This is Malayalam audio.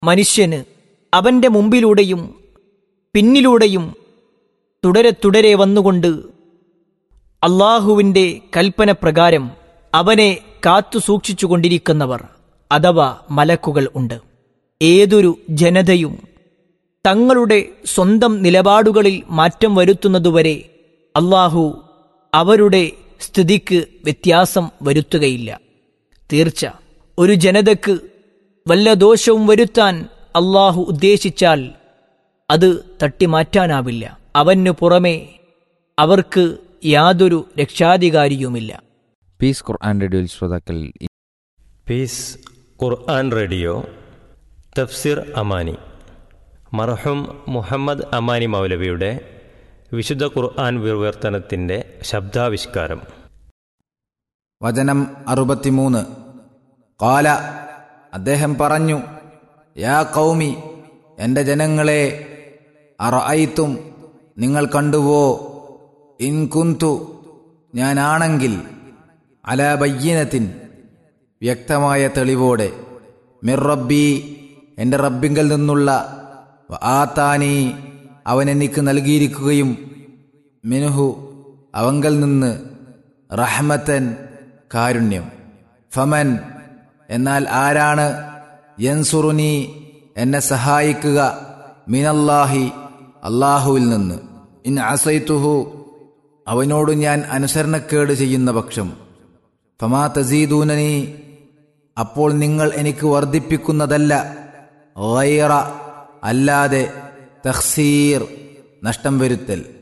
മനുഷ്യന് അവന്റെ മുമ്പിലൂടെയും പിന്നിലൂടെയും തുടരെ തുടരെ വന്നുകൊണ്ട് അള്ളാഹുവിന്റെ കൽപ്പന പ്രകാരം അവനെ കാത്തു സൂക്ഷിച്ചുകൊണ്ടിരിക്കുന്നവർ അഥവാ മലക്കുകൾ ഉണ്ട് ഏതൊരു ജനതയും തങ്ങളുടെ സ്വന്തം നിലപാടുകളിൽ മാറ്റം വരുത്തുന്നതുവരെ അള്ളാഹു അവരുടെ സ്ഥിതിക്ക് വ്യത്യാസം വരുത്തുകയില്ല തീർച്ച ഒരു ജനതക്ക് വല്ല ദോഷവും വരുത്താൻ അള്ളാഹു ഉദ്ദേശിച്ചാൽ അത് തട്ടിമാറ്റാനാവില്ല അവനു പുറമെ അവർക്ക് യാതൊരു രക്ഷാധികാരിയുമില്ല പീസ് ഖുർആൻ റേഡിയോയിൽ ശ്രോതാക്കൾ പീസ് ഖുർആൻ റേഡിയോ തഫ്സിർ അമാനി മർഹൂം മുഹമ്മദ് അമാനി മൗലവിയുടെ വിശുദ്ധ ഖുർആൻ വിവർത്തനത്തിൻ്റെ ശബ്ദാവിഷ്കാരം വചനം അറുപത്തിമൂന്ന് കാല അദ്ദേഹം പറഞ്ഞു യാ കൗമി എൻ്റെ ജനങ്ങളെ അറഅയ്ത്തും നിങ്ങൾ കണ്ടുവോ ഇൻ കുന്തു ഞാനാണെങ്കിൽ അല ബയ്യനത്തിൻ വ്യക്തമായ തെളിവോടെ മിർ റബ്ബി എൻ്റെ റബ്ബിങ്കൽ നിന്നുള്ള ആത്താനി അവൻ എനിക്ക് നൽകിയിരിക്കുകയും മിനുഹു അവങ്കൽ നിന്ന് റഹ്മത്തൻ കാരുണ്യം ഫമൻ എന്നാൽ ആരാണ് യൻസുറുനി എന്നെ സഹായിക്കുക മിനല്ലാഹി അള്ളാഹുവിൽ നിന്ന് ഇൻ അസൈത്തുഹു അവനോട് ഞാൻ അനുസരണക്കേട് ചെയ്യുന്ന പക്ഷം ഫമാ തസീദൂനനി അപ്പോൾ നിങ്ങൾ എനിക്ക് വർദ്ധിപ്പിക്കുന്നതല്ല ഗൈറ അല്ലാതെ തഹ്സീർ നഷ്ടം വരുത്തൽ